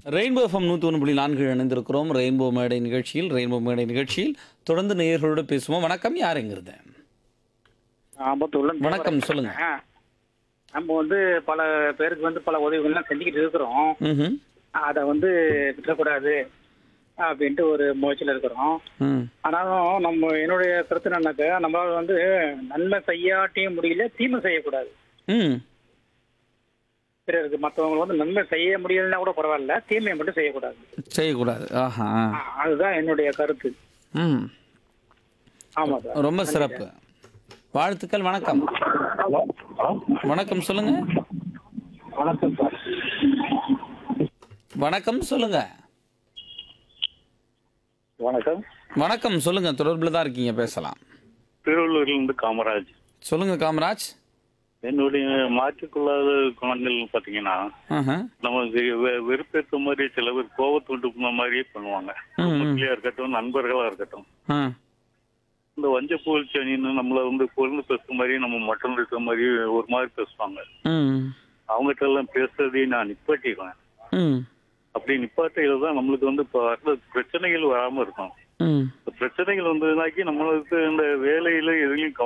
Rainbow FM நூற்றி ஒன்று புள்ளி நான்கு இணைந்திருக்கிறோம் ரெயின்போ மேடை நிகழ்ச்சியில் ரெயின்போ மேடை நிகழ்ச்சியில் தொடர்ந்து நேயர்களோடு பேசுவோம் வணக்கம் யாருங்கிறது ஆம்பத்தூர்ல வணக்கம் சொல்லுங்க ஆ. நம்ம வந்து பல பேருக்கு வந்து பல உதவிகள்லாம் செஞ்சுக்கிட்டு இருக்கிறோம் ம்ஹும். அதை வந்து விட்டுறக்கூடாது அப்படின்ட்டு ஒரு முயற்சியில் இருக்கிறோம் ம் ஆனாலும் நம்ம என்னுடைய கருத்து என்னன்னாக்கா நம்மளால வந்து நன்மை செய்யாட்டியும் முடியல தீமை செய்யக்கூடாது ம் பிறருக்கு மற்றவங்க வந்து நன்மை செய்ய முடியலன்னா கூட பரவாயில்ல தீமையை மட்டும் செய்யக்கூடாது செய்யக்கூடாது ஆஹா ஆ, அதுதான் என்னுடைய கருத்து ம் ஆமா சார் ரொம்ப சிறப்பு வாழ்த்துக்கள் வணக்கம் வணக்கம் சொல்லுங்க வணக்கம் சார் வணக்கம் சொல்லுங்க வணக்கம் வணக்கம் சொல்லுங்க தொடர்பில் தான் இருக்கீங்க பேசலாம் திருவள்ளூர்லேருந்து காமராஜ் சொல்லுங்க காமராஜ் என்னுடைய மாற்றிக்கொள்ளாத குணங்கள் பார்த்தீங்கன்னா ஆஹா. நமக்கு வெ- வெறுப்பேற்ற மாதிரி சில பேர் கோபத்தை உண்டு பண்ண மாதிரியே பண்ணுவாங்க ம், ம். மக்களையா இருக்கட்டும் நண்பர்களா இருக்கட்டும் ஆ இந்த வஞ்ச புகழ்ச்சி அணின்னு நம்மள வந்து பொருள் பேசுற மாதிரி நம்ம மட்டும் இருக்கிற மாதிரி ஒரு மாதிரி பேசுவாங்க ம் அவங்ககிட்ட எல்லாம் பேசுறதையும் நான் நிப்பாட்டிக்குவேன் ம் அப்படி நிப்பாட்டையில தான் நம்மளுக்கு வந்து இப்போ வர்ற பிரச்சனைகள் வராம இருக்கும் ம் இந்த பிரச்சனைகள் வந்ததுனாக்கி நம்மளுக்கு இந்த வேலையில எதுலையும்